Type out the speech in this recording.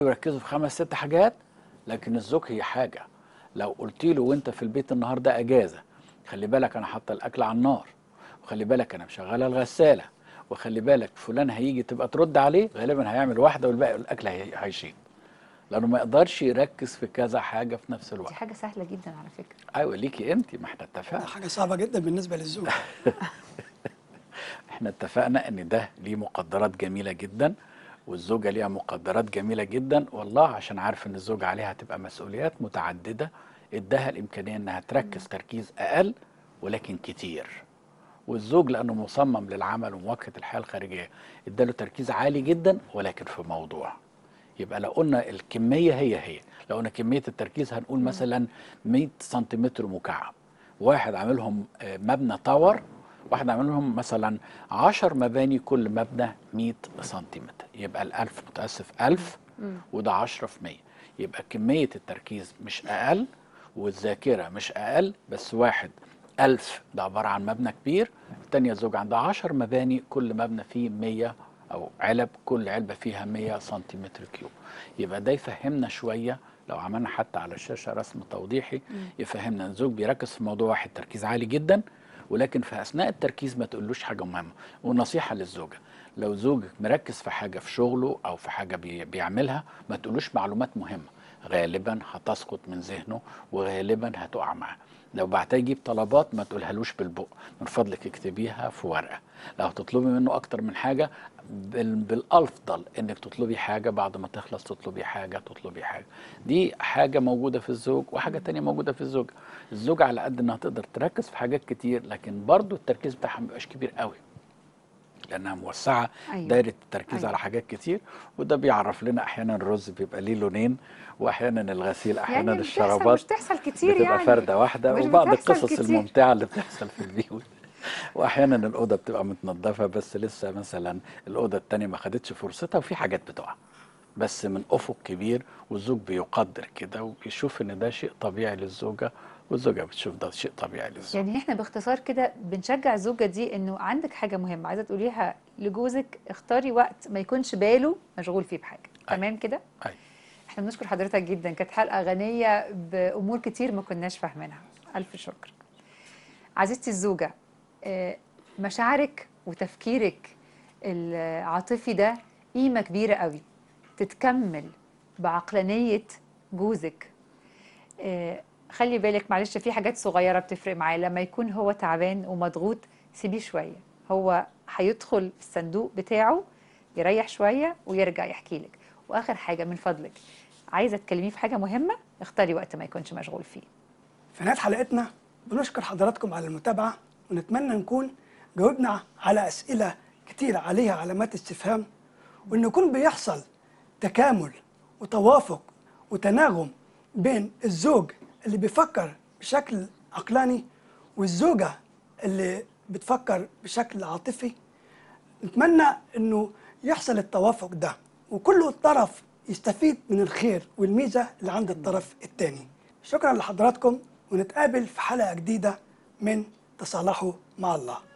يركزوا في خمس ست حاجات لكن الزوج هي حاجه لو قلت له وانت في البيت النهارده اجازه خلي بالك انا حاطه الاكل على النار وخلي بالك انا مشغله الغساله وخلي بالك فلان هيجي تبقى ترد عليه غالبا هيعمل واحده والباقي الاكل هي- هيشيل لانه ما يقدرش يركز في كذا حاجه في نفس دي الوقت حاجه سهله جدا على فكره ايوه ليكي انت ما احنا اتفقنا ده حاجه صعبه جدا بالنسبه للزوج احنا اتفقنا ان ده ليه مقدرات جميله جدا والزوجه ليها مقدرات جميله جدا والله عشان عارف ان الزوجه عليها هتبقى مسؤوليات متعدده اداها الامكانيه انها تركز تركيز اقل ولكن كتير والزوج لانه مصمم للعمل ومواجهه الحياه الخارجيه اداله تركيز عالي جدا ولكن في موضوع يبقى لو قلنا الكميه هي هي لو قلنا كميه التركيز هنقول مثلا 100 سنتيمتر مكعب واحد عاملهم آه، مبنى تاور واحد عامل لهم مثلا 10 مباني كل مبنى 100 سنتيمتر يبقى الألف متأسف 1000 وده 10 في 100 يبقى كمية التركيز مش أقل والذاكرة مش أقل بس واحد ألف ده عبارة عن مبنى كبير التانية زوج عندها 10 مباني كل مبنى فيه 100 أو علب كل علبة فيها 100 سنتيمتر كيوب يبقى ده يفهمنا شوية لو عملنا حتى على الشاشة رسم توضيحي يفهمنا إن الزوج بيركز في موضوع واحد تركيز عالي جدا ولكن في اثناء التركيز ما تقولوش حاجه مهمه ونصيحه للزوجه لو زوجك مركز في حاجه في شغله او في حاجه بي بيعملها ما تقولوش معلومات مهمه غالبا هتسقط من ذهنه وغالبا هتقع معاه لو بعتها يجيب طلبات ما تقولهالوش بالبق من فضلك اكتبيها في ورقه لو هتطلبي منه اكتر من حاجه بال- بالافضل انك تطلبي حاجه بعد ما تخلص تطلبي حاجه تطلبي حاجه دي حاجه موجوده في الزوج وحاجه تانية موجوده في الزوجه الزوجه على قد انها تقدر تركز في حاجات كتير لكن برضو التركيز بتاعها ما بيبقاش كبير قوي لانها موسعه أيوة. أيوة. دايره التركيز أيوة. أيوة. على حاجات كتير وده بيعرف لنا احيانا الرز بيبقى ليه لونين واحيانا الغسيل احيانا يعني بتحصل الشرابات مش تحصل كتير بتبقى يعني فرده واحده مش وبعض بتحصل القصص كتير. الممتعه اللي بتحصل في البيوت واحيانا الاوضه بتبقى متنظفه بس لسه مثلا الاوضه التانية ما خدتش فرصتها وفي حاجات بتقع بس من افق كبير والزوج بيقدر كده وبيشوف ان ده شيء طبيعي للزوجه والزوجه بتشوف ده شيء طبيعي للزوج يعني احنا باختصار كده بنشجع الزوجه دي انه عندك حاجه مهمه عايزه تقوليها لجوزك اختاري وقت ما يكونش باله مشغول فيه بحاجه أيوة. تمام كده أيوة. احنا بنشكر حضرتك جدا كانت حلقه غنيه بامور كتير ما كناش فاهمينها الف شكر عزيزتي الزوجه آه، مشاعرك وتفكيرك العاطفي ده قيمه كبيره قوي تتكمل بعقلانيه جوزك آه، خلي بالك معلش في حاجات صغيرة بتفرق معاه لما يكون هو تعبان ومضغوط سيبيه شوية هو هيدخل في الصندوق بتاعه يريح شوية ويرجع يحكي لك وآخر حاجة من فضلك عايزة تكلميه في حاجة مهمة اختاري وقت ما يكونش مشغول فيه في نهايه حلقتنا بنشكر حضراتكم على المتابعه ونتمنى نكون جاوبنا على اسئله كتير عليها علامات استفهام وان يكون بيحصل تكامل وتوافق وتناغم بين الزوج اللي بيفكر بشكل عقلاني والزوجه اللي بتفكر بشكل عاطفي نتمنى انه يحصل التوافق ده وكل طرف يستفيد من الخير والميزه اللي عند الطرف الثاني شكرا لحضراتكم ونتقابل في حلقه جديده من تصالحوا مع الله